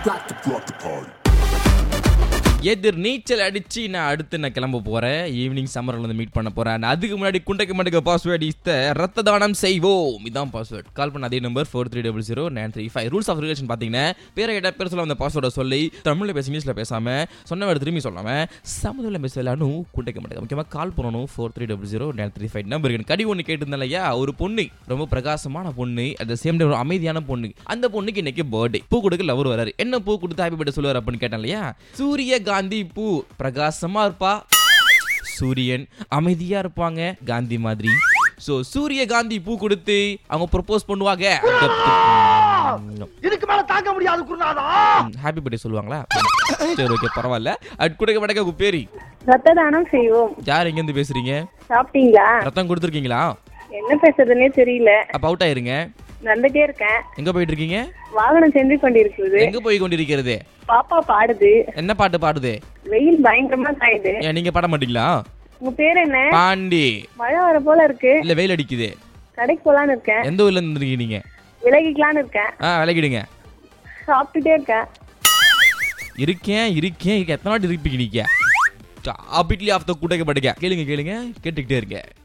got to rock the party. எதிர் நீச்சல் அடிச்சு நான் அடுத்து நான் கிளம்ப போறேன் ஈவினிங் சம்மர்ல வந்து மீட் பண்ண போறேன் And அதுக்கு முன்னாடி குண்டைக்கு மண்டுக்கு பாஸ்வேர்ட் இஸ்த ரத்த தானம் செய்வோம் இதான் பாஸ்வேர்ட் கால் பண்ண அதே number four three double zero nine three five rules of relation பாத்தீங்கன்னா பேரை கேட்ட பேர் சொல்ல அந்த பாஸ்வேர்டை சொல்லி தமிழ்ல பேச இங்கிலீஷ்ல பேசாம சொன்ன வேறு திரும்பி சொல்லாம சமதுல பேசலான்னு குண்டைக்கு மண்டுக்கு முக்கியமா கால் பண்ணணும் four three double zero nine three five number கடி ஒன்று கேட்டிருந்தேன் இல்லையா ஒரு பொண்ணு ரொம்ப பிரகாசமான பொண்ணு அட் த சேம் டைம் ஒரு அமைதியான பொண்ணு அந்த பொண்ணுக்கு இன்னைக்கு பர்த்டே பூ கொடுக்க லவர் வராரு என்ன பூ கொடுத்து ஹாப்பி பர்த்டே சொல்லுவார் அப்படின்னு கேட்டேன் இல்லையா சூரிய காந்தி பூ பிரகாசமா இருப்பா சூரியன் அமைதியா இருப்பாங்க காந்தி மாதிரி சோ சூரிய காந்தி பூ கொடுத்து அவங்க ப்ரொபோஸ் பண்ணுவாங்க இதுக்கு மேல தாங்க முடியாது குருநாதா ஹாப்பி பர்த்டே சொல்லுவாங்களா சரி ஓகே பரவாயில்ல அட் குடைக்க மடக்க உங்க பேரி ரத்த தானம் செய்வோம் யார் எங்க இருந்து பேசுறீங்க சாப்பிட்டீங்களா ரத்தம் கொடுத்துருக்கீங்களா என்ன பேசுறதுன்னே தெரியல அப்ப அவுட் ஆயிருங்க நடந்துட்டே இருக்கேன் எங்க போயிட்டு இருக்கீங்க வாகனம் சென்று கொண்டிருக்கிறது எங்க போய் கொண்டிருக்கிறது பாப்பா பாடுது என்ன பாட்டு பாடுது வெயில் பயங்கரமா காயுது ஏன் நீங்க பாட மாட்டீங்களா உங்க பேர் என்ன பாண்டி மழை வர போல இருக்கு இல்ல வெயில் அடிக்குது கடைக்கு போலான்னு இருக்கேன் எந்த ஊர்ல இருந்து இருக்கீங்க நீங்க விலகிக்கலான்னு இருக்கேன் ஆ விலகிடுங்க சாப்பிட்டுட்டே இருக்கேன் இருக்கேன் இருக்கேன் எத்தனை வாட்டி இருப்பீங்க நீங்க டாபிக்லி ஆஃப் த கூட்டக்க படுக்க கேளுங்க கேளுங்க கேட்டுக்கிட்டே இருங்க